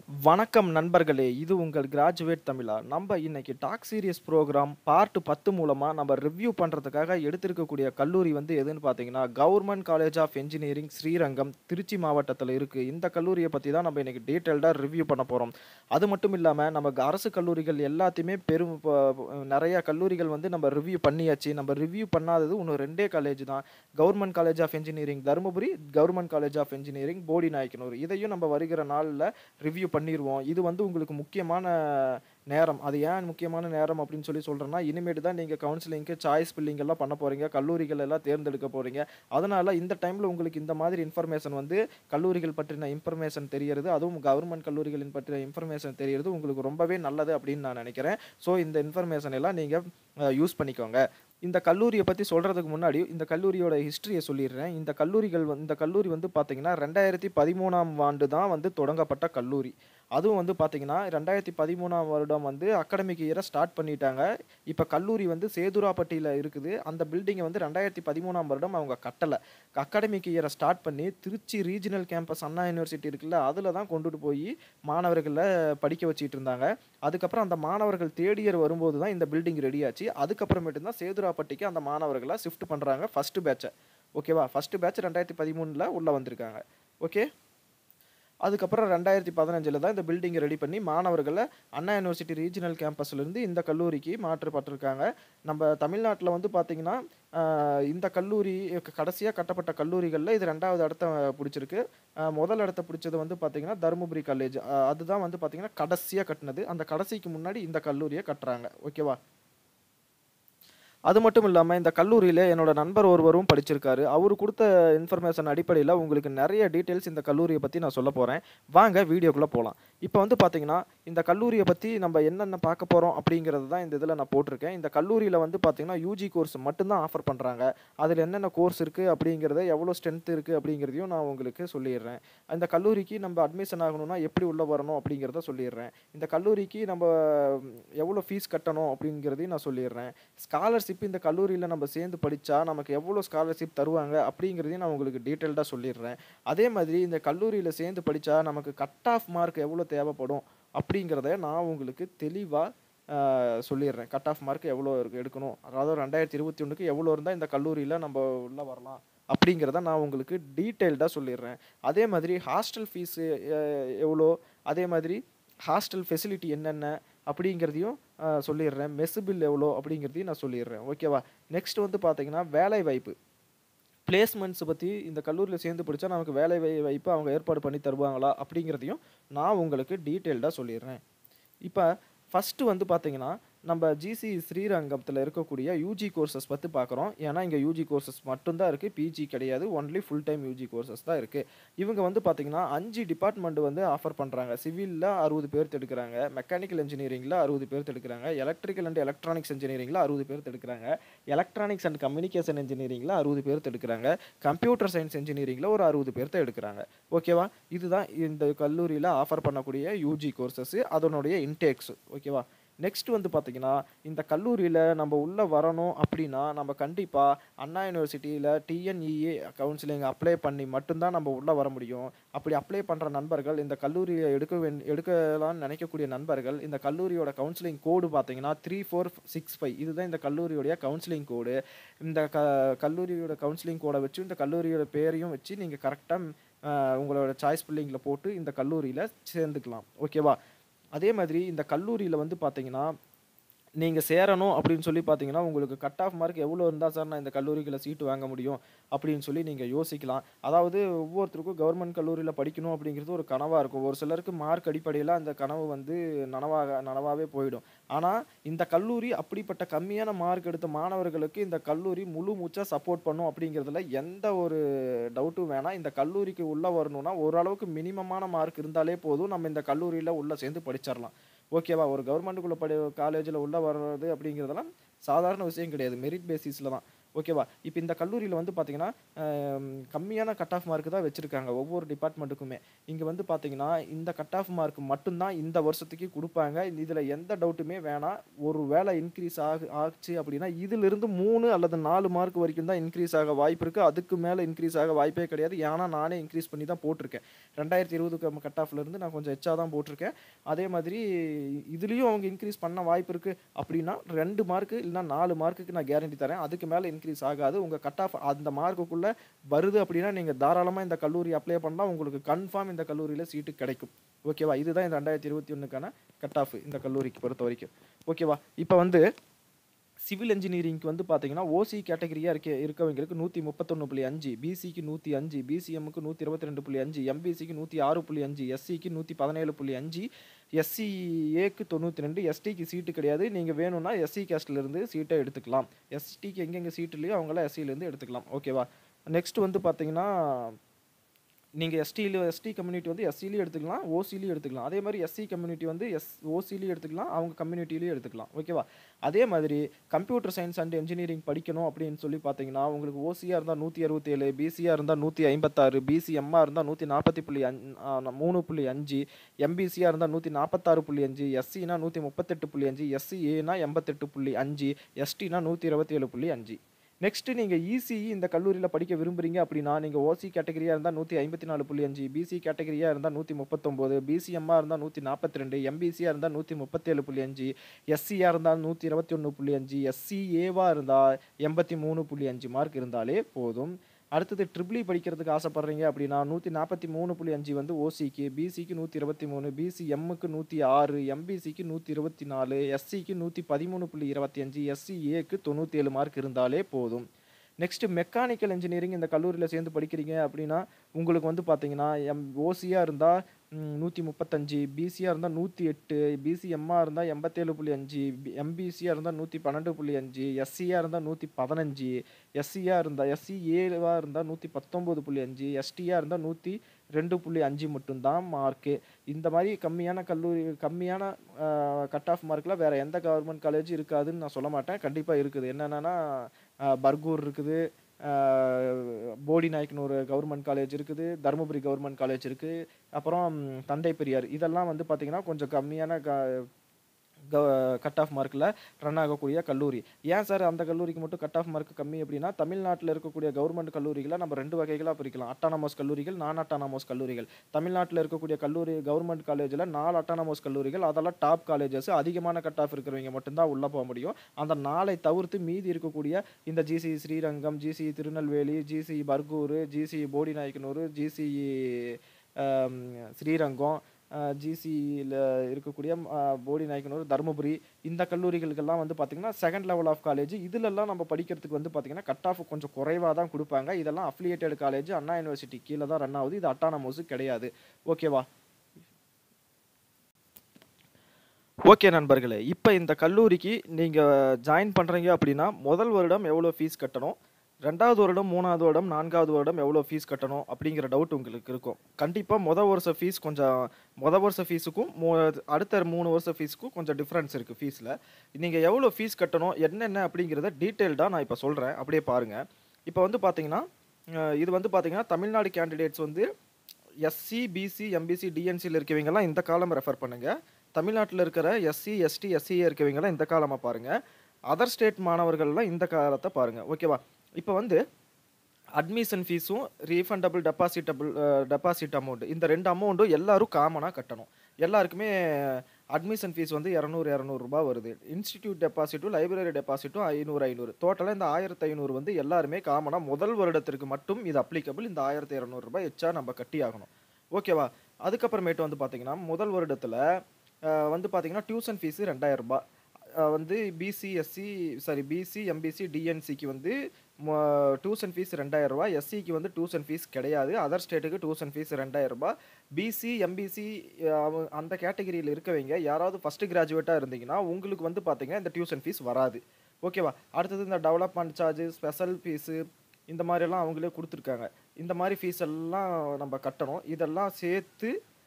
வணக்கம் நண்பர்களே இது உங்கள் கிராஜுவேட் தமிழா நம்ம இன்னைக்கு டாக் சீரியஸ் ப்ரோக்ராம் பார்ட் பத்து மூலமாக நம்ம ரிவ்யூ பண்ணுறதுக்காக எடுத்திருக்கக்கூடிய கல்லூரி வந்து எதுன்னு பார்த்தீங்கன்னா government college of engineering Srirangam Trichy மாவட்டத்தில் இருக்குது இந்த கல்லூரியை பற்றி தான் நம்ம இன்னைக்கு டீட்டெயில்டாக ரிவ்யூ பண்ண போகிறோம் அது மட்டும் இல்லாமல் நம்ம அரசு கல்லூரிகள் எல்லாத்தையுமே பெரும் ப- நிறைய கல்லூரிகள் வந்து நம்ம ரிவ்யூ பண்ணியாச்சு நம்ம ரிவ்யூ பண்ணாதது இன்னும் ரெண்டே காலேஜ் தான் government college of engineering Dharmapuri government college of engineering Bodinayakanur இதையும் நம்ம வருகிற நாளில் ரிவ்யூ பண்ணிடுவோம் இது வந்து உங்களுக்கு முக்கியமான நேரம் அது ஏன் முக்கியமான நேரம் அப்படின்னு சொல்லி சொல்கிறேன்னா இனிமேட்டு தான் நீங்கள் கவுன்சிலிங்க்கு சாய்ஸ் பில்லிங் எல்லாம் பண்ண போகிறீங்க கல்லூரிகள் எல்லாம் தேர்ந்தெடுக்க போகிறீங்க அதனால் இந்த டைமில் உங்களுக்கு இந்த மாதிரி இன்ஃபர்மேஷன் வந்து கல்லூரிகள் பற்றின இன்ஃபர்மேஷன் தெரியறது அதுவும் கவர்மெண்ட் கல்லூரிகளின் பற்றின இன்ஃபர்மேஷன் தெரியறது உங்களுக்கு ரொம்பவே நல்லது அப்படின்னு நான் நினைக்கிறேன் ஸோ இந்த இன்ஃபர்மேஷன் எல்லாம் நீங்கள் யூஸ் பண்ணிக்கோங்க இந்த கல்லூரியை பற்றி சொல்கிறதுக்கு முன்னாடி இந்த கல்லூரியோட ஹிஸ்ட்ரியை சொல்லிடுறேன் இந்த கல்லூரிகள் வந்து இந்த கல்லூரி வந்து பார்த்தீங்கன்னா ரெண்டாயிரத்தி பதிமூணாம் ஆண்டு தான் வந்து தொடங்கப்பட்ட கல்லூரி அதுவும் வந்து பார்த்தீங்கன்னா ரெண்டாயிரத்தி பதிமூணாம் வருடம் வந்து அகாடமிக் இயரை ஸ்டார்ட் பண்ணிட்டாங்க இப்போ கல்லூரி வந்து சேதுராப்பட்டியில் இருக்குது அந்த பில்டிங்கை வந்து ரெண்டாயிரத்தி பதிமூணாம் வருடம் அவங்க கட்டலை அகாடமிக் இயரை ஸ்டார்ட் பண்ணி Trichy regional campus Anna university இருக்குல்ல அதில் தான் கொண்டுட்டு போய் மாணவர்களை படிக்க வச்சிட்டு இருந்தாங்க அதுக்கப்புறம் அந்த மாணவர்கள் தேர்ட் இயர் வரும்போது தான் இந்த பில்டிங் ரெடி ஆச்சு அதுக்கப்புறமேட்டு தான் சேதுராப்பட்டிக்கு அந்த மாணவர்களை ஷிஃப்ட் பண்ணுறாங்க ஃபஸ்ட்டு பேட்சை ஓகேவா ஃபஸ்ட்டு பேட்ச் ரெண்டாயிரத்தி பதிமூணில் உள்ளே வந்திருக்காங்க ஓகே அதுக்கப்புறம் ரெண்டாயிரத்தி பதினஞ்சில் தான் இந்த பில்டிங்கை ரெடி பண்ணி மாணவர்களை அண்ணா யூனிவர்சிட்டி ரீஜனல் கேம்பஸ்லேருந்து இந்த கல்லூரிக்கு மாற்றப்பட்டிருக்காங்க நம்ம தமிழ்நாட்டில் வந்து பார்த்திங்கன்னா ஆஹ், இந்த கல்லூரி கடைசியாக கட்டப்பட்ட கல்லூரிகளில் இது ரெண்டாவது இடத்த பிடிச்சிருக்கு ஆஹ், முதல் இடத்த பிடிச்சது வந்து பார்த்திங்கன்னா தருமபுரி காலேஜ் அதுதான் வந்து பார்த்திங்கன்னா கடைசியாக கட்டினது அந்த கடைசிக்கு முன்னாடி இந்த கல்லூரியை கட்டுறாங்க ஓகேவா அது மட்டும் இல்லாமல் இந்த கல்லூரியில் என்னோட நண்பர் ஒருவரும் படிச்சிருக்காரு அவர் கொடுத்த இன்ஃபர்மேஷன் அடிப்படையில் உங்களுக்கு நிறைய டீட்டெயில்ஸ் இந்த கல்லூரியை பற்றி நான் சொல்ல போகிறேன் வாங்க வீடியோக்குள்ளே போகலாம் இப்போ வந்து பார்த்தீங்கன்னா இந்த கல்லூரியை பற்றி நம்ம என்னென்ன பார்க்க போகிறோம் அப்படிங்கிறது தான் இந்த இதில் நான் போட்டிருக்கேன் இந்த கல்லூரியில் வந்து பார்த்தீங்கன்னா யூஜி கோர்ஸ் மட்டும்தான் ஆஃபர் பண்ணுறாங்க அதில் என்னென்ன கோர்ஸ் இருக்குது அப்படிங்கிறத எவ்வளோ ஸ்ட்ரென்த் இருக்குது அப்படிங்கிறதையும் நான் உங்களுக்கு சொல்லிடுறேன் அந்த கல்லூரிக்கு நம்ம அட்மிஷன் ஆகணும்னா எப்படி உள்ளே வரணும் அப்படிங்கிறத சொல்லிடுறேன் இந்த கல்லூரிக்கு நம்ம ம், எவ்வளோ ஃபீஸ் கட்டணும் அப்படிங்கிறதையும் நான் சொல்லிடுறேன் ஸ்காலர்ஷிப் இந்த கல்லூரியில் நம்ம சேர்ந்து படித்தா நமக்கு எவ்வளோ ஸ்காலர்ஷிப் தருவாங்க அப்படிங்கிறதையும் நான் உங்களுக்கு டீட்டெயில்டாக சொல்லிடுறேன் அதே மாதிரி இந்த கல்லூரியில் சேர்ந்து படித்தா நமக்கு கட் ஆஃப் மார்க் எவ்வளோ தேவைப்படும் அப்படிங்கிறத நான் உங்களுக்கு தெளிவாக சொல்லிடுறேன் கட் ஆஃப் மார்க் எவ்வளோ இருக்கு எடுக்கணும் அதாவது ரெண்டாயிரத்தி இருபத்தி ஒன்றுக்கு எவ்வளோ இருந்தால் இந்த கல்லூரியில் நம்ம உள்ளே வரலாம் அப்படிங்கிறத நான் உங்களுக்கு டீட்டெயில்டாக சொல்லிடுறேன் அதே மாதிரி ஹாஸ்டல் ஃபீஸு எவ்வளோ அதே மாதிரி ஹாஸ்டல் ஃபெசிலிட்டி என்னென்ன அப்படிங்கிறதையும் அஹ், சொல்லிடுறேன் மெஸ் பில் எவ்வளோ அப்படிங்கிறதையும் நான் சொல்லிடுறேன் ஓகேவா நெக்ஸ்ட் வந்து பார்த்தீங்கன்னா வேலை வாய்ப்பு பிளேஸ்மெண்ட்ஸ் பற்றி இந்த கல்லூரியில் சேர்ந்து படித்தா நமக்கு வேலை வாய்- வாய்ப்பு அவங்க ஏற்பாடு பண்ணி தருவாங்களா அப்படிங்கிறதையும் நான் உங்களுக்கு டீட்டெயில்டாக சொல்லிடுறேன் இப்போ ஃபஸ்ட்டு வந்து பார்த்தீங்கன்னா நம்ம ஜிசி ஸ்ரீரங்கத்தில் இருக்கக்கூடிய யூஜி கோர்சஸ் பற்றி பார்க்குறோம் ஏன்னா இங்கே யூஜி கோர்சஸ் மட்டும்தான் இருக்குது பிஜி கிடையாது only full time UG courses தான் இருக்குது இவங்க வந்து பார்த்தீங்கன்னா அஞ்சு டிபார்ட்மெண்ட் வந்து ஆஃபர் பண்ணுறாங்க சிவிலில் அறுபது பேர் எடுக்கிறாங்க மெக்கானிக்கல் இன்ஜினியரிங்கில் அறுபது பேர் எடுக்கிறாங்க எலக்ட்ரிக்கல் அண்ட் எலக்ட்ரானிக்ஸ் இன்ஜினியரிங்கில் அறுபது பேர் எடுக்கிறாங்க எலக்ட்ரானிக்ஸ் அண்ட் கம்யூனிகேஷன் இன்ஜினியரிங்கில் அறுபது பேர் எடுக்கிறாங்க கம்ப்யூட்டர் சயின்ஸ் இன்ஜினியரிங்கில் ஒரு அறுபது பேர்த்த எடுக்கிறாங்க ஓகேவா இதுதான் இந்த கல்லூரியில் ஆஃபர் பண்ணக்கூடிய யூஜி கோர்சஸ் அதனுடைய இன்டேக்ஸ் ஓகேவா நெக்ஸ்ட் வந்து பார்த்தீங்கன்னா இந்த கல்லூரியில் நம்ம உள்ளே வரணும் அப்படின்னா நம்ம கண்டிப்பாக அண்ணா யூனிவர்சிட்டியில் டிஎன்இஏ கவுன்சிலிங் அப்ளை பண்ணி மட்டும்தான் நம்ம உள்ளே வர முடியும் அப்படி அப்ளை பண்ணுற நண்பர்கள் இந்த கல்லூரியை எடுக்க வேண் எடுக்கலாம்னு நினைக்கக்கூடிய நண்பர்கள் இந்த கல்லூரியோட கவுன்சிலிங் கோடு பார்த்தீங்கன்னா த்ரீ ஃபோர் சிக்ஸ் ஃபைவ் இதுதான் இந்த கல்லூரியோடைய கவுன்சிலிங் கோடு இந்த க கல்லூரியோட கவுன்சிலிங் கோடை வச்சு இந்த கல்லூரியோட பேரையும் வச்சு நீங்கள் கரெக்டாக உங்களோட சாய்ஸ் பில்லிங்கில் போட்டு இந்த கல்லூரியில் சேர்ந்துக்கலாம் ஓகேவா அதே மாதிரி இந்த கல்லூரியில் வந்து பார்த்தீங்கன்னா நீங்கள் சேரணும் அப்படின்னு சொல்லி பார்த்தீங்கன்னா உங்களுக்கு கட் ஆஃப் மார்க் எவ்வளோ இருந்தால் சார் நான் இந்த கல்லூரிகளை சீட்டு வாங்க முடியும் அப்படின்னு சொல்லி நீங்கள் யோசிக்கலாம் அதாவது ஒவ்வொருத்தருக்கும் கவர்மெண்ட் கல்லூரியில் படிக்கணும் அப்படிங்கிறது ஒரு கனவாக இருக்கும் ஒரு சிலருக்கு மார்க் அடிப்படையில் அந்த கனவு வந்து நனவாக நனவாகவே போயிடும் ஆனால் இந்த கல்லூரி அப்படிப்பட்ட கம்மியான மார்க் எடுத்த மாணவர்களுக்கு இந்த கல்லூரி முழு மூச்சாக சப்போர்ட் பண்ணும் அப்படிங்கிறதுல எந்த ஒரு டவுட்டும் வேணாம் இந்த கல்லூரிக்கு உள்ளே வரணும்னா ஓரளவுக்கு மினிமமான மார்க் இருந்தாலே போதும் நம்ம இந்த கல்லூரியில் உள்ளே சேர்ந்து படிச்சிடலாம் ஓகேவா ஒரு கவர்மெண்ட்டுக்குள்ளே படி காலேஜில் உள்ளே வர்றது அப்படிங்கிறதெல்லாம் சாதாரண விஷயம் கிடையாது மெரிட் பேசிஸில் தான் ஓகேவா இப்போ இந்த கல்லூரியில் வந்து பார்த்தீங்கன்னா ஆம், கம்மியான கட் ஆஃப் மார்க் தான் வச்சுருக்காங்க ஒவ்வொரு டிபார்ட்மெண்ட்டுக்குமே இங்கே வந்து பார்த்தீங்கன்னா இந்த கட் ஆஃப் மார்க் மட்டும்தான் இந்த வருஷத்துக்கு கொடுப்பாங்க இதில் எந்த டவுட்டுமே வேணாம் ஒரு வேளை இன்க்ரீஸ் ஆகு ஆச்சு அப்படின்னா இதிலிருந்து மூணு அல்லது நாலு மார்க் வரைக்கும் தான் இன்க்ரீஸ் ஆக வாய்ப்பு இருக்குது அதுக்கு மேலே இன்க்ரீஸ் ஆக வாய்ப்பே கிடையாது ஏன்னா நானே இன்க்ரீஸ் பண்ணி தான் போட்டிருக்கேன் ரெண்டாயிரத்தி இருபது கட் ஆஃப்லேருந்து நான் கொஞ்சம் எச்சா தான் போட்டிருக்கேன் அதே மாதிரி இதுலேயும் அவங்க இன்க்ரீஸ் பண்ண வாய்ப்பு இருக்குது அப்படின்னா ரெண்டு மார்க்கு இல்லைனா நாலு மார்க்குக்கு நான் கேரண்டி தரேன் அதுக்கு மேலே இன்க்ரீஸ் ஆகாது உங்கள் கட் ஆஃப் அந்த மார்க்குக்குள்ளே வருது அப்படின்னா நீங்கள் தாராளமாக இந்த கல்லூரி அப்ளை பண்ணால் உங்களுக்கு கன்ஃபார்ம் இந்த கல்லூரியில் சீட்டு கிடைக்கும் ஓகேவா இதுதான் இந்த ரெண்டாயிரத்தி இருபத்தி ஒன்றுக்கான கட் ஆஃப் இந்த கல்லூரிக்கு பொறுத்த வரைக்கும் ஓகேவா இப்போ வந்து சிவில் இன்ஜினியரிங்க்கு வந்து பார்த்தீங்கன்னா ஓசி கேட்டகரியாக இருக்க இருக்கவங்களுக்கு நூற்றி முப்பத்தொன்று புள்ளி அஞ்சு பிசிக்கு நூற்றி அஞ்சு பிசிஎம்முக்கு நூற்றி இருபத்தி ரெண்டு புள்ளி அஞ்சு எம்பிசிக்கு நூற்றி ஆறு புள்ளி அஞ்சு எஸ்சிக்கு நூற்றி பதினேழு புள்ளி அஞ்சு எஸ்சிஏக்கு தொண்ணூற்றி ரெண்டு எஸ்டிக்கு சீட்டு கிடையாது நீங்கள் வேணும்னா எஸ்சி கேஸ்ட்லேருந்து சீட்டை எடுத்துக்கலாம் எஸ்டிக்கு எங்கெங்கே சீட்டு இல்லையோ அவங்களாம் எஸ்சிலேருந்து எடுத்துக்கலாம் ஓகேவா நெக்ஸ்ட் வந்து பார்த்தீங்கன்னா நீங்கள் எஸ்டியில் எஸ்டி கம்யூனிட்டி வந்து எஸ்சிலையும் எடுத்துக்கலாம் ஓசிலையும் எடுத்துக்கலாம் அதே மாதிரி எஸ்சி கம்யூனிட்டி வந்து எஸ் ஓசிலையும் எடுத்துக்கலாம் அவங்க கம்யூனிட்டிலையும் எடுத்துக்கலாம் ஓகேவா அதே மாதிரி கம்ப்யூட்டர் சயின்ஸ் அண்ட் இன்ஜினியரிங் படிக்கணும் அப்படின்னு சொல்லி பார்த்தீங்கன்னா உங்களுக்கு ஓசியாக இருந்தால் நூற்றி அறுபத்தேழு பிசியாக இருந்தால் நூற்றி ஐம்பத்தாறு பிசிஎம்மாக இருந்தால் நூற்றி நாற்பத்தி புள்ளி அஞ் மூணு புள்ளி அஞ்சு எம்பிசியாக இருந்தால் நூற்றி நாற்பத்தாறு புள்ளி அஞ்சு எஸ்சினா நூற்றி முப்பத்தெட்டு புள்ளி அஞ்சு எஸ்சிஏனா எண்பத்தெட்டு புள்ளி அஞ்சு எஸ்டினா நூற்றி இருபத்தி ஏழு புள்ளி அஞ்சு நெக்ஸ்ட் நீங்கள் இசிஇ இந்த கல்லூரியில் படிக்க விரும்புறீங்க அப்படின்னா நீங்கள் ஓசி கேட்டகரியாக இருந்தால் நூற்றி ஐம்பத்தி நாலு புள்ளி அஞ்சு பிசி கேட்டகரியாக இருந்தால் நூற்றி முப்பத்தொம்போது பிசிஎம்மாக இருந்தால் நூற்றி நாற்பத்தி ரெண்டு எம்பிசியாக இருந்தால் நூற்றி முப்பத்தேழு புள்ளி அஞ்சு எஸ்சியாக இருந்தால் நூற்றி இருபத்தி ஒன்று புள்ளி அஞ்சு எஸ்சிஏவாக இருந்தால் எண்பத்தி மூணு புள்ளி அஞ்சு மார்க் இருந்தாலே போதும் அடுத்தது ட்ரிபிளி படிக்கிறதுக்கு ஆசைப்பட்றீங்க அப்படின்னா நூற்றி நாற்பத்தி மூணு புள்ளி அஞ்சு வந்து ஓசிக்கு பிசிக்கு நூற்றி இருபத்தி மூணு பிசி எம்முக்கு நூற்றி ஆறு எம்பிசிக்கு நூற்றி இருபத்தி நாலு எஸ்சிக்கு நூற்றி பதிமூணு புள்ளி இருபத்தி அஞ்சு எஸ்சிஏக்கு தொண்ணூற்றி ஏழு மார்க் இருந்தாலே போதும் நெக்ஸ்ட்டு மெக்கானிக்கல் இன்ஜினியரிங் இந்த கல்லூரியில் சேர்ந்து படிக்கிறீங்க அப்படின்னா உங்களுக்கு வந்து பார்த்தீங்கன்னா எம் ஓசியாக இருந்தால் நூற்றி முப்பத்தஞ்சு பிசியாக இருந்தால் நூற்றி எட்டு பிசிஎம்மாக இருந்தால் எண்பத்தேழு புள்ளி அஞ்சு எம்பிசியாக இருந்தால் நூற்றி பன்னெண்டு புள்ளி அஞ்சு எஸ்சியாக இருந்தால் நூற்றி பதினஞ்சு எஸ்சியாக இருந்தால் எஸ்சி ஏவாக இருந்தால் நூற்றி பத்தொம்போது புள்ளி அஞ்சு எஸ்டியாக இருந்தால் நூற்றி ரெண்டு புள்ளி அஞ்சு மட்டும்தான் மார்க்கு இந்த மாதிரி கம்மியான கல்லூரி கம்மியான கட் ஆஃப் மார்க்கில் வேறு எந்த கவர்மெண்ட் காலேஜ் இருக்காதுன்னு நான் சொல்ல மாட்டேன் கண்டிப்பாக இருக்குது என்னென்னா பர்கூர் இருக்குது போடி நாயக்கனூர் கவர்மெண்ட் காலேஜ் இருக்குது தருமபுரி கவர்மெண்ட் காலேஜ் இருக்குது அப்புறம் தந்தை பெரியார் இதெல்லாம் வந்து பார்த்திங்கன்னா கொஞ்சம் கம்மியான க கட் ஆஃப் மார்க்கில் ரன் ஆகக்கூடிய கல்லூரி ஏன் சார் அந்த கல்லூரிக்கு மட்டும் கட் ஆஃப் மார்க் கம்மி அப்படின்னா தமிழ்நாட்டில் இருக்கக்கூடிய கவர்மெண்ட் கல்லூரிகளை நம்ம ரெண்டு வகைகளாக பிரிக்கலாம் அட்டானமோஸ் கல்லூரிகள் நான் அட்டானமோஸ் கல்லூரிகள் தமிழ்நாட்டில் இருக்கக்கூடிய கல்லூரி கவர்மெண்ட் காலேஜில் நாலு அட்டானமோஸ் கல்லூரிகள் அதெல்லாம் டாப் காலேஜஸ் அதிகமான கட் ஆஃப் இருக்கிறவங்க மட்டும்தான் உள்ளே போக முடியும் அந்த நாளை தவிர்த்து மீதி இருக்கக்கூடிய இந்த GC Srirangam GC Tirunelveli GC Bargur GC Bodinayakanur GC Srirangam ஜிசியில் இருக்கக்கூடிய போடி நாயக்கனூர் தருமபுரி இந்த கல்லூரிகளுக்கெல்லாம் வந்து பார்த்திங்கன்னா செகண்ட் லெவல் ஆஃப் காலேஜ் இதிலெல்லாம் நம்ம படிக்கிறதுக்கு வந்து பார்த்திங்கன்னா கட் ஆஃப் கொஞ்சம் குறைவாக தான் கொடுப்பாங்க இதெல்லாம் அஃபிலியேட்டட் காலேஜ் அண்ணா யூனிவர்சிட்டி கீழே தான் ரன் ஆகுது இது அட்டானமோஸு கிடையாது ஓகேவா ஓகே நண்பர்களே இப்போ இந்த கல்லூரிக்கு நீங்கள் ஜாயின் பண்ணுறீங்க அப்படின்னா முதல் வருடம் எவ்வளோ ஃபீஸ் கட்டணும் ரெண்டாவது வருடம் மூணாவது வருடம் நான்காவது வருடம் எவ்வளோ ஃபீஸ் கட்டணும் அப்படிங்கிற டவுட் உங்களுக்கு இருக்கும் கண்டிப்பாக மொதல் வருஷ ஃபீஸ் கொஞ்சம் மொதல் வருஷ ஃபீஸுக்கும் மூ அடுத்த மூணு வருஷ ஃபீஸுக்கும் கொஞ்சம் டிஃப்ரென்ஸ் இருக்குது ஃபீஸில் நீங்கள் எவ்வளோ ஃபீஸ் கட்டணும் என்னென்ன அப்படிங்கிறத டீட்டெயில்டாக நான் இப்போ சொல்கிறேன் அப்படியே பாருங்கள் இப்போ வந்து பார்த்தீங்கன்னா இது வந்து பார்த்தீங்கன்னா தமிழ்நாடு கேண்டிடேட்ஸ் வந்து எஸ்சி பிசி எம்பிசி டிஎன்சியில் இருக்கவங்கெல்லாம் இந்த காலம் ரெஃபர் பண்ணுங்கள் தமிழ்நாட்டில் இருக்கிற எஸ்சி எஸ்டி எஸ்சிஏ இருக்கவங்கெல்லாம் இந்த காலமாக பாருங்கள் அதர் ஸ்டேட் மாணவர்கள்லாம் இந்த காலத்தை பாருங்கள் ஓகேவா இப்போ வந்து அட்மிஷன் ஃபீஸும் ரீஃபண்டபிள் டெபாசிட்டபிள் டெபாசிட் அமௌண்ட் இந்த ரெண்டு அமௌண்ட்டும் எல்லாரும் காமனாக கட்டணும் எல்லாருக்குமே அட்மிஷன் ஃபீஸ் வந்து இரநூறு இரநூறுபா வருது இன்ஸ்டிடியூட் டெபாசிட்டும் லைப்ரரி டெபாசிட்டும் ஐநூறு ஐநூறு டோட்டலாக இந்த ஆயிரத்தி ஐநூறு வந்து எல்லாருமே காமனாக முதல் வருடத்திற்கு மட்டும் இது அப்ளிகபிள் இந்த ஆயிரத்தி இரநூறுபா எச்சா நம்ம கட்டி ஆகணும் ஓகேவா அதுக்கப்புறமேட்டு வந்து பார்த்தீங்கன்னா முதல் வருடத்தில் வந்து பார்த்தீங்கன்னா டியூஷன் ஃபீஸு ரெண்டாயிரரூபா வந்து பிசிஎஸ்சி சாரி பிசி எம்பிசி டிஎன்சிக்கு வந்து டியூஷன் ஃபீஸ் ரெண்டாயிரரூபா எஸ்சிக்கு வந்து டியூஷன் ஃபீஸ் கிடையாது அதர் ஸ்டேட்டுக்கு டியூஷன் ஃபீஸ் ரெண்டாயிரரூபா பிசி எம்பிசி அந்த கேட்டகரியில் இருக்கவங்க யாராவது ஃபஸ்ட்டு கிராஜுவேட்டாக இருந்தீங்கன்னா உங்களுக்கு வந்து பார்த்தீங்கன்னா இந்த டியூஷன் ஃபீஸ் வராது ஓகேவா அடுத்தது இந்த டெவலப்மெண்ட் சார்ஜு ஸ்பெஷல் ஃபீஸு இந்த மாதிரிலாம் அவங்களே கொடுத்துருக்காங்க இந்த மாதிரி ஃபீஸ் எல்லாம் நம்ம கட்டணும் இதெல்லாம் சேர்த்து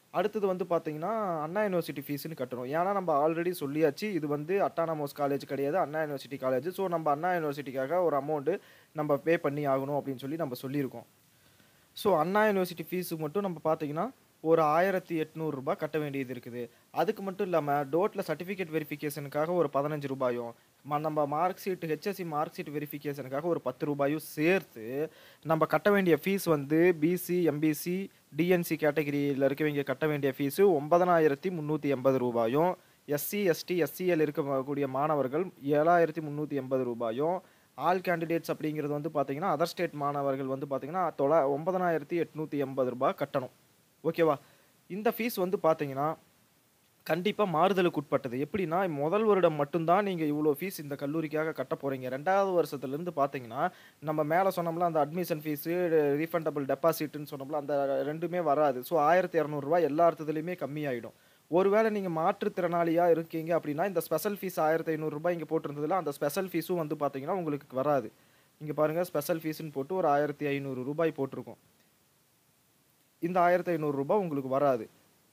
அடுத்தது வந்து பார்த்தீங்கன்னா அண்ணா யூனிவர்சிட்டி ஃபீஸ்னு கட்டணும் ஏன்னா நம்ம ஆல்ரெடி சொல்லியாச்சு இது வந்து அட்டானமோஸ் காலேஜ் கிடையாது அண்ணா யூனிவர்சிட்டி காலேஜ் ஸோ நம்ம அண்ணா யூனிவர்சிட்டிக்காக ஒரு அமௌண்ட்டு நம்ம பே பண்ணி ஆகணும் அப்படின்னு சொல்லி நம்ம சொல்லியிருக்கோம் ஸோ அண்ணா யூனிவர்சிட்டி ஃபீஸு மட்டும் நம்ம பார்த்தீங்கன்னா ஒரு ஆயிரத்தி எட்நூறுரூபா கட்ட வேண்டியது இருக்குது அதுக்கு மட்டும் இல்லாமல் டோட்டில் சர்டிஃபிகேட் வெரிஃபிகேஷனுக்காக ஒரு பதினஞ்சு ரூபாயும் ம- நம்ம mark sheet HSC mark sheet வெரிஃபிகேஷனுக்காக ஒரு பத்து ரூபாயும் சேர்த்து நம்ம கட்ட வேண்டிய ஃபீஸ் வந்து பிசி எம்பிசி டிஎன்சி கேட்டகரியில் இருக்கவங்க கட்ட வேண்டிய ஃபீஸு ஒன்பதனாயிரத்தி முந்நூற்றி எண்பது ரூபாயும் எஸ்சி எஸ்டி எஸ்சிஎல் இருக்கக்கூடிய மாணவர்கள் ஏழாயிரத்தி முந்நூற்றி எண்பது ரூபாயும் ஆல் கேண்டிடேட்ஸ் அப்படிங்கிறது வந்து பார்த்தீங்கன்னா அதர் ஸ்டேட் மாணவர்கள் வந்து பார்த்தீங்கன்னா தொளா ஒன்பதனாயிரத்தி எட்நூற்றி எண்பது ரூபாய் கட்டணும் ஓகேவா இந்த ஃபீஸ் வந்து பார்த்தீங்கன்னா கண்டிப்பாக மாறுதலுக்கு உட்பட்டது எப்படின்னா முதல் வருடம் மட்டும்தான் நீங்கள் இவ்வளோ ஃபீஸ் இந்த கல்லூரிக்காக கட்ட போகிறீங்க ரெண்டாவது வருஷத்துலேருந்து பார்த்தீங்கன்னா நம்ம மேலே சொன்னோம்ல அந்த அட்மிஷன் ஃபீஸு ரீஃபண்டபிள் டெபாசிட்னு சொன்னோம்ல அந்த ரெண்டுமே வராது ஸோ ஆயிரத்தி இரநூறுவா எல்லா அர்த்தத்துலையுமே கம்மியாயிடும் ஒருவேளை நீங்கள் மாற்றுத்திறனாளியாக இருக்கீங்க அப்படின்னா இந்த ஸ்பெஷல் ஃபீஸ் ஆயிரத்தி ஐநூறுரூபா இங்கே போட்டிருந்ததுல அந்த ஸ்பெஷல் ஃபீஸும் வந்து பார்த்தீங்கன்னா உங்களுக்கு வராது இங்கே பாருங்கள் ஸ்பெஷல் ஃபீஸ்னு போட்டு ஒரு ஆயிரத்தி ஐநூறு ரூபாய் போட்டிருக்கோம் இந்த ஆயிரத்தி ஐநூறுரூபா உங்களுக்கு வராது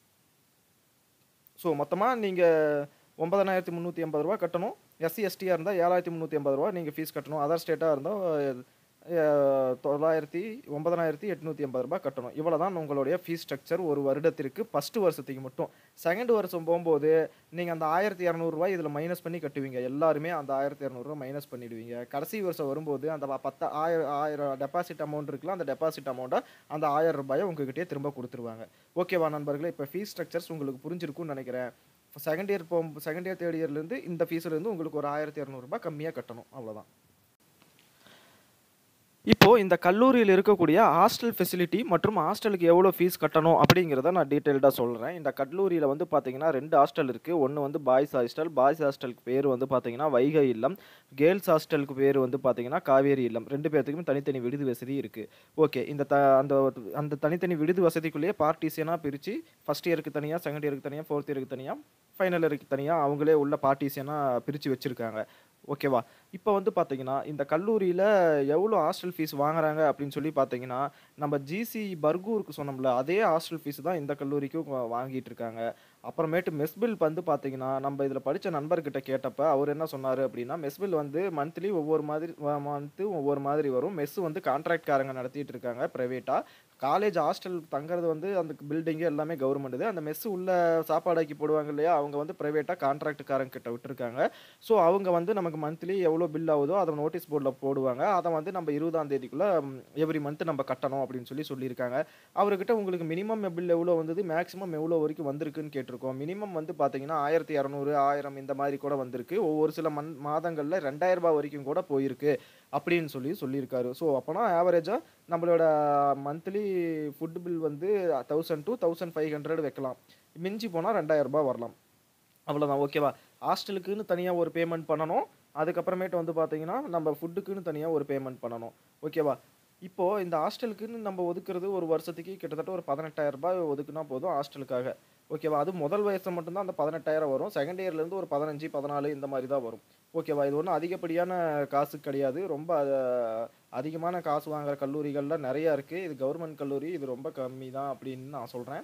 ஸோ மொத்தமாக நீங்கள் ஒன்பதனாயிரத்தி முந்நூற்றி எண்பது ரூபா கட்டணும் எஸ்சி எஸ்டியாக இருந்தால் ஏழாயிரத்தி முந்நூற்றி எண்பது ரூபா நீங்கள் ஃபீஸ் கட்டணும் அதர் ஸ்டேட்டாக இருந்தால் தொள்ளாயிரத்தி ஒன்பதனாயிரத்தி எட்நூற்றி எண்பது ரூபாய் கட்டணும் இவ்வளோ தான் உங்களுடைய ஃபீஸ் ஸ்ட்ரக்சர் ஒரு வருடத்திற்கு ஃபஸ்ட்டு வருஷத்துக்கு மட்டும் செகண்ட் வருஷம் போகும்போது நீங்கள் அந்த ஆயிரத்தி இரநூறுவா இதில் மைனஸ் பண்ணி கட்டுவீங்க எல்லாருமே அந்த ஆயிரத்தி இரநூறுவா மைனஸ் பண்ணிடுவீங்க கடைசி வருஷம் வரும்போது அந்த ப- பத்த ஆயிரம் ஆயிரம் டெபாசிட் அமௌண்ட் இருக்குல்ல அந்த டெபாசிட் அமௌண்ட்டை அந்த ஆயிரம் ரூபாயை உங்ககிட்டயே திரும்ப கொடுத்துருவாங்க ஓகேவா நண்பர்களே இப்போ ஃபீஸ் ஸ்ட்ரக்சர்ஸ் உங்களுக்கு புரிஞ்சிருக்கும்னு நினைக்கிறேன் செகண்ட் இயர் போ செகண்ட் இயர் தேர்ட் இயர்லேருந்து இந்த ஃபீஸ்லேருந்து உங்களுக்கு ஒரு ஆயிரத்தி இரநூறுபா கம்மியாக கட்டணும் அவ்வளோதான் இப்போ இந்த கல்லூரியில் இருக்கக்கூடிய ஹாஸ்டல் ஃபெசிலிட்டி மற்றும் ஹாஸ்டலுக்கு எவ்வளோ ஃபீஸ் கட்டணும் அப்படிங்கிறத நான் டீட்டெயில்டாக சொல்கிறேன் இந்த கல்லூரியில் வந்து பார்த்தீங்கன்னா ரெண்டு ஹாஸ்டல் இருக்குது ஒன்று வந்து பாய்ஸ் ஹாஸ்டல் பாய்ஸ் ஹாஸ்டலுக்கு பேர் வந்து பார்த்தீங்கன்னா வைகை இல்லம் கேர்ள்ஸ் ஹாஸ்டலுக்கு பேர் வந்து பார்த்தீங்கன்னா காவேரி இல்லம் ரெண்டு பேர்த்துக்குமே தனித்தனி விடுதி வசதி இருக்குது ஓகே இந்த த அந்த அந்த தனித்தனி விடுதி வசதிக்குள்ளேயே பார்ட்டிஷியனாக பிரித்து ஃபஸ்ட் இயருக்கு தனியாக செகண்ட் இயருக்கு தனியாக ஃபோர்த் இயருக்கு தனியாக ஃபைனல் இயருக்கு தனியாக அவங்களே உள்ள பார்ட்டிஷியனாக பிரித்து வச்சுருக்காங்க ஓகேவா இப்போ வந்து பார்த்தீங்கன்னா இந்த கல்லூரியில் எவ்வளோ ஹாஸ்டல் ஃபீஸ் வாங்குறாங்க அப்படின்னு சொல்லி பார்த்தீங்கன்னா நம்ம ஜிசி பர்கூருக்கு சொன்னோம்ல அதே ஹாஸ்டல் ஃபீஸ் தான் இந்த கல்லூரிக்கும் வா- வாங்கிட்டு இருக்காங்க அப்புறமேட்டு மெஸ் பில் வந்து பார்த்தீங்கன்னா நம்ம இதில் படித்த நண்பர்கிட்ட கேட்டப்ப அவர் என்ன சொன்னார் அப்படின்னா மெஸ் பில் வந்து மந்த்லி ஒவ்வொரு மாதிரி மந்த்து ஒவ்வொரு மாதிரி வரும் மெஸ் வந்து கான்ட்ராக்ட்காரங்க நடத்திட்டு இருக்காங்க ப்ரைவேட்டாக காலேஜ் ஹாஸ்டல் தங்குறது வந்து அந்த பில்டிங்கு எல்லாமே கவர்மெண்ட் அந்த மெஸ் உள்ள சாப்பாடாக்கி போடுவாங்க இல்லையா அவங்க வந்து ப்ரைவேட்டாக கான்ட்ராக்டுக்காரங்க கிட்ட விட்டுருக்காங்க ஸோ அவங்க வந்து நமக்கு மந்த்லி எவ்வளோ பில் ஆகுதோ அதை நோட்டீஸ் போர்டில் போடுவாங்க அதை வந்து நம்ம இருபதாம் தேதிக்குள்ளே எவ்ரி மந்த் நம்ம கட்டணும் அப்படின்னு சொல்லி சொல்லியிருக்காங்க அவர்கிட்ட உங்களுக்கு மினிமம் பில் எவ்வளோ வந்தது மேக்ஸிமம் எவ்வளோ வரைக்கும் வந்திருக்குன்னு கேட்டிருக்கோம் மினிமம் வந்து பார்த்தீங்கன்னா ஆயிரத்தி இரநூறு ஆயிரம் இந்த மாதிரி கூட வந்திருக்கு ஒவ்வொரு சில மந் மாதங்களில் ரெண்டாயிரம் ரூபாய் வரைக்கும் கூட போயிருக்கு அப்படின்னு சொல்லி சொல்லியிருக்காரு ஸோ அப்போனா ஆவரேஜாக நம்மளோட மந்த்லி ஃபுட் பில் வந்து thousand to thousand five hundred வைக்கலாம் மிஞ்சி போனால் ரெண்டாயிரம் ரூபாய் வரலாம் அவ்வளோதான் ஓகேவா ஹாஸ்டலுக்குன்னு தனியாக ஒரு பேமெண்ட் பண்ணணும் அதுக்கப்புறமேட்டு வந்து பார்த்தீங்கன்னா நம்ம ஃபுட்டுக்குன்னு தனியாக ஒரு பேமெண்ட் பண்ணணும் ஓகேவா இப்போது இந்த ஹாஸ்டலுக்குன்னு நம்ம ஒதுக்குறது ஒரு வருஷத்துக்கு கிட்டத்தட்ட ஒரு பதினெட்டாயிரம் ரூபாய் ஒதுக்குனா போதும் ஹாஸ்டலுக்காக ஓகேவா அது முதல் வயசு மட்டும்தான் அந்த பதினெட்டாயிரம் வரும் செகண்ட் இயர்லேருந்து ஒரு பதினஞ்சு பதினாலு இந்த மாதிரி தான் வரும் ஓகேவா இது ஒன்றும் அதிகப்படியான காசு கிடையாது ரொம்ப அஹ், அதிகமான காசு வாங்குற கல்லூரிகள்லாம் நிறையா இருக்குது இது கவர்மெண்ட் கல்லூரி இது ரொம்ப கம்மி தான் அப்படின்னு நான் சொல்கிறேன்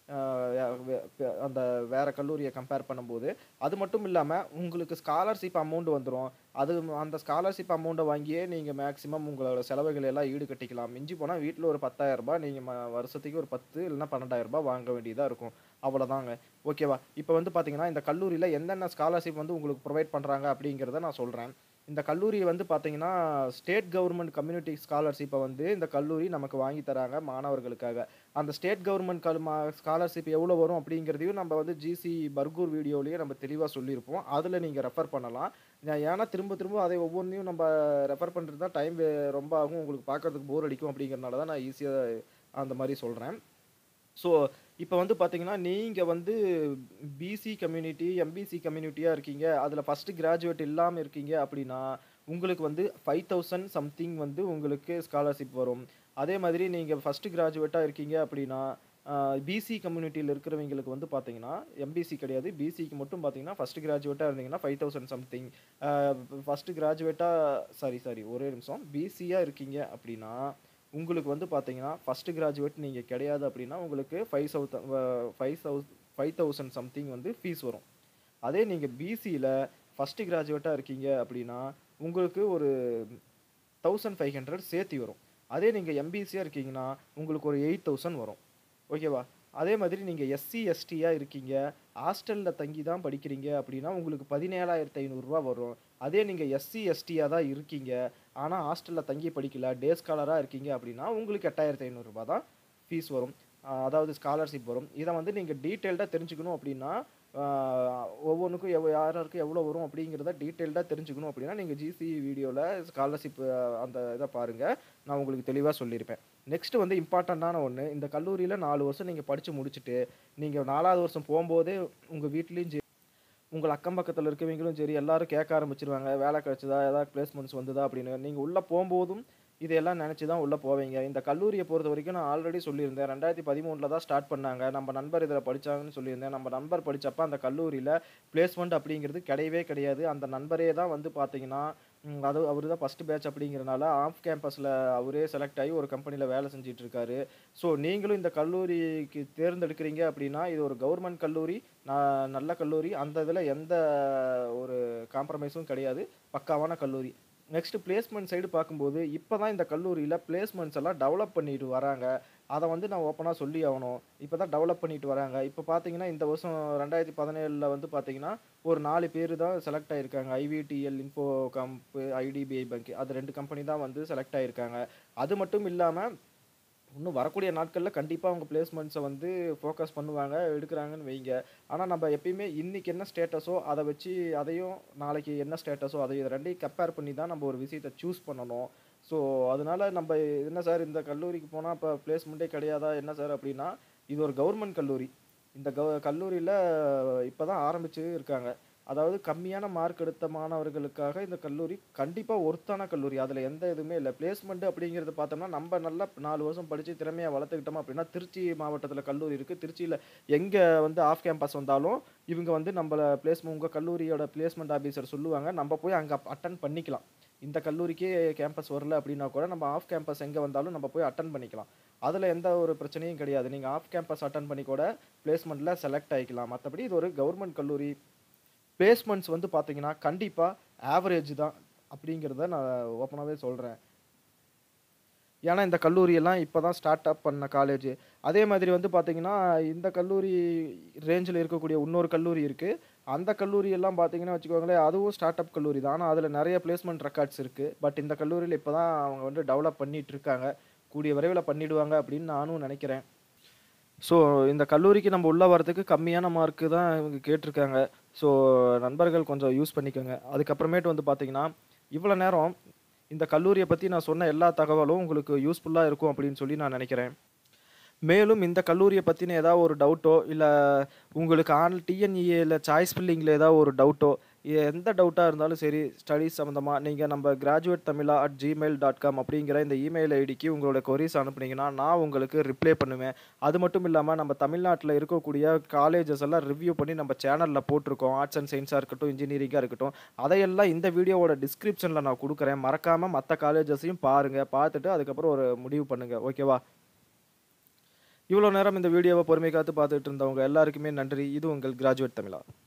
அந்த வேற கல்லூரியை கம்பேர் பண்ணும்போது அது மட்டும் இல்லாமல் உங்களுக்கு ஸ்காலர்ஷிப் அமௌண்ட் வந்துடும் அது அந்த ஸ்காலர்ஷிப் அமௌண்ட்டை வாங்கியே நீங்கள் மேக்ஸிமம் உங்களோட செலவுகளை எல்லாம் ஈடு கட்டிக்கலாம் மிஞ்சி போனால் வீட்டில் ஒரு பத்தாயிரம் ரூபாய் நீங்கள் வருஷத்துக்கு ஒரு பத்து இல்லைன்னா பன்னெண்டாயிரம் ரூபாய் வாங்க வேண்டியதாக இருக்கும் அவ்வளோதாங்க ஓகேவா இப்போ வந்து பார்த்தீங்கன்னா இந்த கல்லூரியில் என்னென்ன ஸ்காலர்ஷிப் வந்து உங்களுக்கு ப்ரொவைட் பண்ணுறாங்க அப்படிங்கிறத நான் சொல்கிறேன் இந்த கல்லூரி வந்து பார்த்தீங்கன்னா ஸ்டேட் கவர்மெண்ட் கம்யூனிட்டி ஸ்காலர்ஷிப்பை வந்து இந்த கல்லூரி நமக்கு வாங்கி தராங்க மாணவர்களுக்காக அந்த ஸ்டேட் கவர்மெண்ட் கல் ஸ்காலர்ஷிப் எவ்வளோ வரும் அப்படிங்கிறதையும் நம்ம வந்து ஜிசி பர்கூர் வீடியோலேயே நம்ம தெளிவாக சொல்லியிருப்போம் அதில் நீங்கள் ரெஃபர் பண்ணலாம் நான் ஏன்னா திரும்ப திரும்ப அதை ஒவ்வொன்றையும் நம்ம ரெஃபர் பண்ணுறது தான் டைம் ரொம்ப ஆகும் உங்களுக்கு பார்க்கறதுக்கு போர் அடிக்கும் அப்படிங்கிறனால தான் நான் ஈஸியாக அந்த மாதிரி சொல்கிறேன் ஸோ இப்போ வந்து பார்த்தீங்கன்னா நீங்கள் வந்து பிசி கம்யூனிட்டி எம்பிசி கம்யூனிட்டியாக இருக்கீங்க அதில் ஃபஸ்ட்டு கிராஜுவேட் இல்லாமல் இருக்கீங்க அப்படின்னா உங்களுக்கு வந்து ஃபைவ் தௌசண்ட் சம்திங் வந்து உங்களுக்கு ஸ்காலர்ஷிப் வரும் அதே மாதிரி நீங்கள் ஃபஸ்ட்டு கிராஜுவேட்டாக இருக்கீங்க அப்படின்னா பிசி கம்யூனிட்டியில் இருக்கிறவங்களுக்கு வந்து பார்த்தீங்கன்னா எம்பிசி கிடையாது பிசிக்கு மட்டும் பார்த்தீங்கன்னா ஃபஸ்ட்டு கிராஜுவேட்டாக இருந்தீங்கன்னா ஃபைவ் தௌசண்ட் சம்திங் ஃபஸ்ட்டு கிராஜுவேட்டாக சாரி சாரி ஒரே நிமிஷம் பிசியாக இருக்கீங்க அப்படின்னா உங்களுக்கு வந்து பார்த்தீங்கன்னா ஃபஸ்ட்டு கிராஜுவேட் நீங்கள் கிடையாது அப்படின்னா உங்களுக்கு ஃபைவ் சவுத் ஃபைவ் தௌஸ் ஃபைவ் தௌசண்ட் சம்திங் வந்து ஃபீஸ் வரும் அதே நீங்கள் பிசியில் ஃபஸ்ட்டு கிராஜுவேட்டாக இருக்கீங்க அப்படின்னா உங்களுக்கு ஒரு தௌசண்ட் ஃபைவ் ஹண்ட்ரட் சேர்த்தி வரும் அதே நீங்கள் எம்பிசியாக இருக்கீங்கன்னா உங்களுக்கு ஒரு எயிட் தௌசண்ட் வரும் ஓகேவா அதே மாதிரி நீங்கள் எஸ்சி எஸ்டியாக இருக்கீங்க ஹாஸ்டலில் தங்கி தான் படிக்கிறீங்க அப்படின்னா உங்களுக்கு பதினேழாயிரத்து ஐநூறுரூவா வரும் அதே நீங்கள் எஸ்சி எஸ்டியாக தான் இருக்கீங்க ஆனால் ஹாஸ்டலில் தங்கி படிக்கல டே ஸ்காலராக இருக்கீங்க அப்படின்னா உங்களுக்கு எட்டாயிரத்து ஐநூறுரூபா தான் ஃபீஸ் வரும் ஆஹ் அதாவது ஸ்காலர்ஷிப் வரும் இதை வந்து நீங்கள் டீட்டெயில்டாக தெரிஞ்சுக்கணும் அப்படின்னா ஆஹ் ஒவ்வொன்றுக்கும் எவ் யார் யாருக்கு எவ்வளோ வரும் அப்படிங்கிறத டீட்டெயில்டாக தெரிஞ்சுக்கணும் அப்படின்னா நீங்கள் ஜிசி வீடியோவில் ஸ்காலர்ஷிப் அந்த இதை பாருங்கள் நான் உங்களுக்கு தெளிவாக சொல்லியிருப்பேன் நெக்ஸ்ட் வந்து இம்பார்ட்டண்ட்டான ஒன்று இந்த கல்லூரியில் நாலு வருஷம் நீங்கள் படித்து முடிச்சுட்டு நீங்கள் நாலாவது வருஷம் போகும்போதே உங்கள் வீட்லேயும் சரி உங்கள் அக்கம் பக்கத்தில் இருக்கவங்களும் சரி எல்லாரும் கேட்க ஆரம்பிச்சிருவாங்க வேலை கிடைச்சதா ஏதாவது பிளேஸ்மெண்ட்ஸ் வந்ததா அப்படின்னு நீங்கள் உள்ளே போகும்போதும் இதையெல்லாம் நினச்சி தான் உள்ளே போவீங்க இந்த கல்லூரியை பொறுத்த வரைக்கும் நான் ஆல்ரெடி சொல்லியிருந்தேன் ரெண்டாயிரத்தி பதிமூணில் தான் ஸ்டார்ட் பண்ணாங்க நம்ம நண்பர் இதில் படித்தாங்கன்னு சொல்லியிருந்தேன் நம்ம நண்பர் படித்தப்ப அந்த கல்லூரியில் பிளேஸ்மெண்ட் அப்படிங்கிறது கிடையவே கிடையாது அந்த நண்பரே தான் வந்து பார்த்தீங்கன்னா ம், அது அவர் தான் ஃபஸ்ட்டு பேட்ச் அப்படிங்கிறனால ஆஃப் கேம்பஸில் அவரே செலக்ட் ஆகி ஒரு கம்பெனியில் வேலை செஞ்சுட்டு இருக்காரு ஸோ நீங்களும் இந்த கல்லூரிக்கு தேர்ந்தெடுக்கிறீங்க அப்படின்னா இது ஒரு கவர்மெண்ட் கல்லூரி நான் நல்ல கல்லூரி அந்த இதில் எந்த ஒரு காம்ப்ரமைஸும் கிடையாது பக்காவான கல்லூரி நெக்ஸ்ட் பிளேஸ்மெண்ட் சைடு பார்க்கும்போது இப்போ தான் இந்த கல்லூரியில் பிளேஸ்மெண்ட்ஸ் எல்லாம் டெவலப் பண்ணிட்டு வராங்க அதை வந்து நான் ஓப்பனாக சொல்லி ஆகணும் இப்போ தான் டெவலப் பண்ணிட்டு வராங்க இப்போ பார்த்தீங்கன்னா இந்த வருஷம் ரெண்டாயிரத்தி பதினேழில் வந்து பார்த்தீங்கன்னா ஒரு நாலு பேர் தான் செலக்ட் ஆகிருக்காங்க ஐவிடிஎல் இன்ஃபோ கம்ப் ஐடிபிஐ பேங்க் அது ரெண்டு கம்பெனி தான் வந்து செலக்ட் ஆகிருக்காங்க அது மட்டும் இல்லாமல் இன்னும் வரக்கூடிய நாட்களில் கண்டிப்பாக அவங்க பிளேஸ்மெண்ட்ஸை வந்து ஃபோக்கஸ் பண்ணுவாங்க எடுக்கிறாங்கன்னு வைங்க ஆனால் நம்ம எப்பயுமே இன்றைக்கி என்ன ஸ்டேட்டஸோ அதை வச்சு அதையும் நாளைக்கு என்ன ஸ்டேட்டஸோ அதை இது ரெண்டையும் கம்பேர் பண்ணி தான் நம்ம ஒரு விஷயத்தை சூஸ் பண்ணணும் ஸோ அதனால நம்ம என்ன சார் இந்த கல்லூரிக்கு போனால் இப்போ பிளேஸ்மெண்ட்டே கிடையாதா என்ன சார் அப்படின்னா இது ஒரு கவர்மெண்ட் கல்லூரி இந்த கவ கல்லூரியில் இப்போ தான் ஆரம்பிச்சு இருக்காங்க அதாவது கம்மியான மார்க் எடுத்த மாணவர்களுக்காக இந்த கல்லூரி கண்டிப்பாக ஒர்த்தான கல்லூரி அதில் எந்த இதுவுமே இல்லை பிளேஸ்மெண்ட் அப்படிங்கிறது பார்த்தோம்னா நம்ம நல்லா நாலு வருஷம் படித்து திறமையாக வளர்த்துக்கிட்டோம் அப்படின்னா திருச்சி மாவட்டத்தில் கல்லூரி இருக்குது திருச்சியில் எங்கே வந்து ஆஃப் கேம்பஸ் வந்தாலும் இவங்க வந்து நம்மளை பிளேஸ்மெண்ட் உங்கள் கல்லூரியோட பிளேஸ்மெண்ட் ஆஃபீஸர் சொல்லுவாங்க நம்ம போய் அங்கே அட்டன் பண்ணிக்கலாம் இந்த கல்லூரிக்கே கேம்பஸ் வரல அப்படின்னா கூட நம்ம ஆஃப் கேம்பஸ் எங்கே வந்தாலும் நம்ம போய் அட்டன் பண்ணிக்கலாம் அதில் எந்த ஒரு பிரச்சனையும் கிடையாது நீங்கள் ஆஃப் கேம்பஸ் அட்டன் பண்ணி கூட பிளேஸ்மெண்ட்டில் செலக்ட் ஆகிக்கலாம் மற்றபடி இது ஒரு கவர்மெண்ட் கல்லூரி பிளேஸ்மெண்ட்ஸ் வந்து பார்த்தீங்கன்னா கண்டிப்பாக ஆவரேஜ் தான் அப்படிங்கிறத நான் ஓப்பனாகவே சொல்கிறேன் ஏன்னா இந்த கல்லூரியெல்லாம் இப்போ தான் ஸ்டார்ட் அப் பண்ண காலேஜ் அதே மாதிரி வந்து பார்த்தீங்கன்னா இந்த கல்லூரி ரேஞ்சில் இருக்கக்கூடிய இன்னொரு கல்லூரி இருக்குது அந்த கல்லூரி எல்லாம் பார்த்தீங்கன்னா வச்சுக்கோங்களேன் அதுவும் ஸ்டார்ட் அப் கல்லூரி தான் ஆனால் அதில் நிறைய பிளேஸ்மெண்ட் ரெக்கார்ட்ஸ் இருக்குது பட் இந்த கல்லூரியில் இப்போ தான் அவங்க வந்து டெவலப் பண்ணிட்டு இருக்காங்க கூடிய விரைவில் பண்ணிடுவாங்க அப்படின்னு நானும் நினைக்கிறேன் ஸோ இந்த கல்லூரிக்கு நம்ம உள்ளே வரதுக்கு கம்மியான மார்க்கு தான் இவங்க கேட்டிருக்காங்க ஸோ நண்பர்கள் கொஞ்சம் யூஸ் பண்ணிக்கோங்க அதுக்கப்புறமேட்டு வந்து பார்த்தீங்கன்னா இவ்வளோ நேரம் இந்த கல்லூரியை பற்றி நான் சொன்ன எல்லா தகவலும் உங்களுக்கு யூஸ்ஃபுல்லாக இருக்கும் அப்படின்னு சொல்லி நான் நினைக்கிறேன் மேலும் இந்த கல்லூரியை பற்றின ஏதாவது ஒரு டவுட்டோ இல்லை உங்களுக்கு ஆன் டிஎன்இஏல சாய்ஸ் ஃபில்லிங்கில் ஏதாவது ஒரு டவுட்டோ எந்த டவுட்டாக இருந்தாலும் சரி ஸ்டடீஸ் சம்மந்தமாக நீங்கள் நம்ம கிராஜுவேட் தமிழா அட் ஜிமெயில் டாட் காம் அப்படிங்கிற இந்த இமெயில் ஐடிக்கு உங்களோட கொரிஸ் அனுப்புனீங்கன்னா நான் உங்களுக்கு ரிப்ளை பண்ணுவேன் அது மட்டும் இல்லாமல் நம்ம தமிழ்நாட்டில் இருக்கக்கூடிய காலேஜஸ் எல்லாம் ரிவ்யூ பண்ணி நம்ம சேனலில் போட்டிருக்கோம் ஆர்ட்ஸ் அண்ட் சயின்ஸாக இருக்கட்டும் இன்ஜினியரிங்காக இருக்கட்டும் அதையெல்லாம் இந்த வீடியோவோட டிஸ்கிரிப்ஷனில் நான் கொடுக்குறேன் மறக்காமல் மற்ற காலேஜஸையும் பாருங்கள் பார்த்துட்டு அதுக்கப்புறம் ஒரு முடிவு பண்ணுங்கள் ஓகேவா இவ்வளோ நேரம் இந்த வீடியோவை பொறுமை காத்து பார்த்துட்டு இருந்தவங்க எல்லாருக்குமே நன்றி இது உங்கள் கிராஜுவேட் தமிழா